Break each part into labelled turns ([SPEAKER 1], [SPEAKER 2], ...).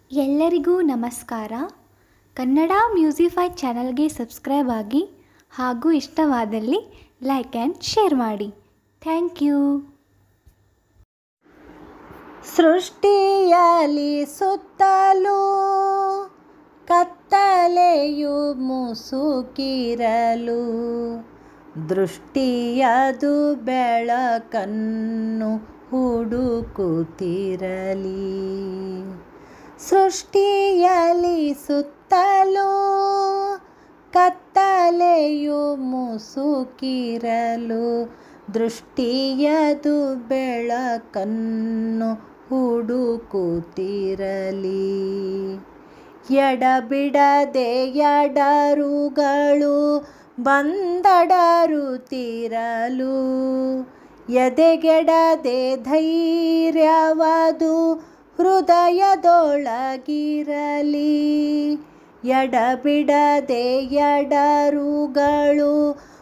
[SPEAKER 1] ಎಲ್ಲರಿಗೂ ನಮಸ್ಕಾರ ಕನ್ನಡ ಮ್ಯೂಸಿಫೈ ಚಾನಲ್ಗೆ ಸಬ್ಸ್ಕ್ರೈಬ್ ಆಗಿ ಹಾಗೂ ಇಷ್ಟವಾದಲ್ಲಿ ಲೈಕ್ ಆ್ಯಂಡ್ ಶೇರ್ ಮಾಡಿ ಥ್ಯಾಂಕ್ ಯು
[SPEAKER 2] ಸೃಷ್ಟಿಯಲಿ ಸುತ್ತಲೂ ಕತ್ತಲೆಯು ಮುಸುಕಿರಲು ದೃಷ್ಟಿಯದು ಬೆಳಕನ್ನು ಹುಡುಕುತ್ತಿರಲಿ ಸೃಷ್ಟಿಯಲಿ ಸುತ್ತಲೂ ಕತ್ತಲೆಯು ಮುಸುಕಿರಲು ದೃಷ್ಟಿಯದು ಬೆಳಕನ್ನು ಹುಡುಕುತ್ತಿರಲಿ ಎಡಬಿಡದೆ ಎಡರುಗಳು ಬಂದಡರುತ್ತಿರಲು ಎದೆಗೆಡದೆ ಧೈರ್ಯವದು ಹೃದಯದೊಳಗಿರಲಿ ಎಡಬಿಡದೆ ಎಡರುಗಳು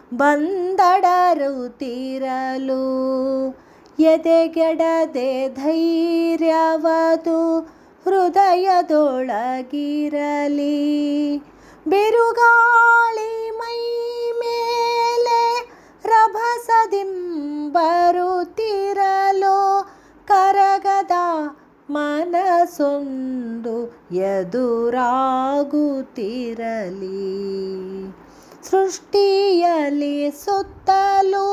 [SPEAKER 2] ಬಂದಡರುತ್ತಿರಲು ಎದೆಗೆಡದೆ ಧೈರ್ಯವದು ಹೃದಯದೊಳಗಿರಲಿ ಬಿರುಗಾಳಿ ಮೈ ಮೇಲೆ ರಭಸದಿಂಬರುತ್ತಿರಲು ಕರಗದ ಮನಸೊಂದು ಎದುರಾಗುತ್ತಿರಲಿ ಸೃಷ್ಟಿಯಲಿ ಸುತ್ತಲೂ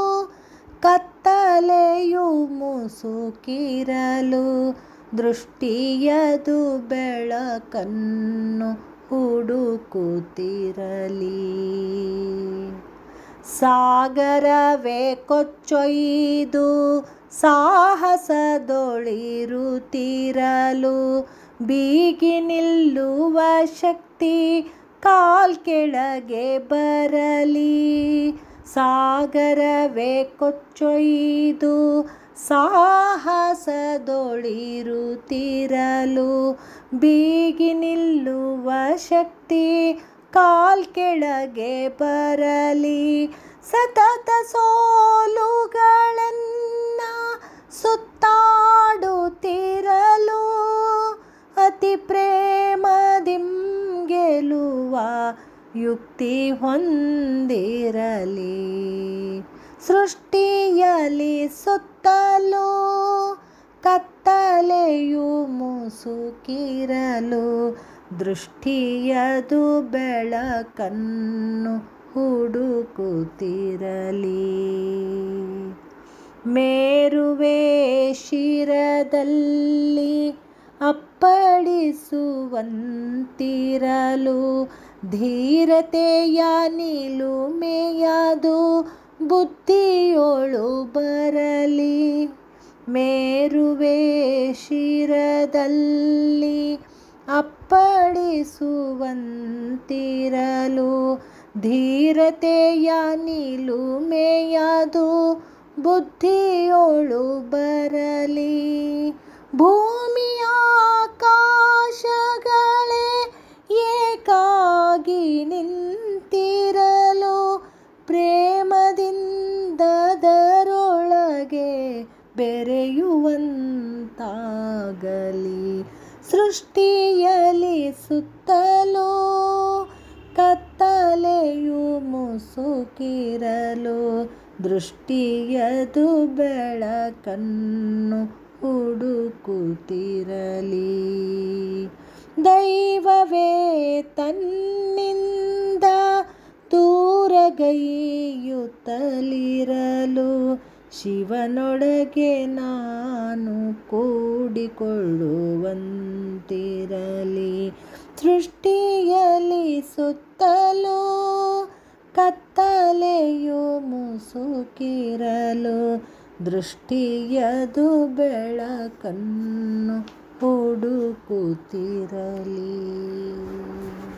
[SPEAKER 2] ಕತ್ತಲೆಯು ಮುಸುಕಿರಲು ದೃಷ್ಟಿಯದು ಬೆಳಕನ್ನು ಹುಡುಕುತ್ತಿರಲಿ ಸಾಗರವೇ ಕೊಚ್ಚೊಯ್ದು ಸಾಹಸದೊಳಿರುತ್ತಿರಲು ಬೀಗಿ ನಿಲ್ಲುವ ಶಕ್ತಿ ಕಾಲ್ ಕೆಳಗೆ ಬರಲಿ ಸಾಗರವೇ ಕೊಚ್ಚೊಯ್ದು ಸಾಹಸದೊಳಿರುತ್ತಿರಲು ಬೀಗಿ ನಿಲ್ಲುವ ಶಕ್ತಿ ಕಾಲ್ ಕೆಳಗೆ ಬರಲಿ ಸತತ ಸೋಲುಗಳನ್ನ ಸುತ್ತಾಡುತ್ತಿರಲು ಅತಿ ಪ್ರೇಮದಿಂ ಗೆಲುವ ಯುಕ್ತಿ ಹೊಂದಿರಲಿ ಸೃಷ್ಟಿಯಲಿ ಸುತ್ತಲೂ ಕತ್ತಲೆಯು ಮುಸುಕಿರಲು ದೃಷ್ಟಿಯದು ಬೆಳಕನ್ನು ಹುಡುಕುತ್ತಿರಲಿ ಮೇರುವೆ ಶಿರದಲ್ಲಿ ಅಪ್ಪಳಿಸುವಂತಿರಲು ಧೀರತೆಯ ನಿಲುಮೆಯದು ಬುದ್ಧಿಯೊಳು ಬರಲಿ ಮೇರುವೆ ಶಿರದಲ್ಲಿ ಅಪ್ಪಳಿಸುವಂತಿರಲು ಧೀರತೆಯ ನಿಲುಮೆಯದು ಬುದ್ಧಿಯೊಳು ಬರಲಿ ಭೂಮಿಯ ಆಕಾಶಗಳೇ ಏಕಾಗಿ ನಿಂತಿರಲು ಪ್ರೇಮದಿಂದದರೊಳಗೆ ಬೆರೆಯುವಂತಾಗಲಿ ಸೃಷ್ಟಿಯಲಿ ಸುತ್ತಲೂ ಕತ್ತಲೆಯು ಮುಸುಕಿರಲು ದೃಷ್ಟಿಯದು ಬೆಳಕನ್ನು ಹುಡುಕುತ್ತಿರಲಿ ದೈವವೇ ತನ್ನಿಂದ ದೂರಗೈಯುತ್ತಲಿರಲು ಶಿವನೊಳಗೆ ನಾನು ಕೂಡಿಕೊಳ್ಳುವಂತಿರಲಿ ಸೃಷ್ಟಿಯಲಿ ಸುತ್ತಲೂ ಕತ್ತಲೆಯು ಮುಸುಕಿರಲು ದೃಷ್ಟಿಯದು ಬೆಳಕನ್ನು ಹುಡುಕುತ್ತಿರಲಿ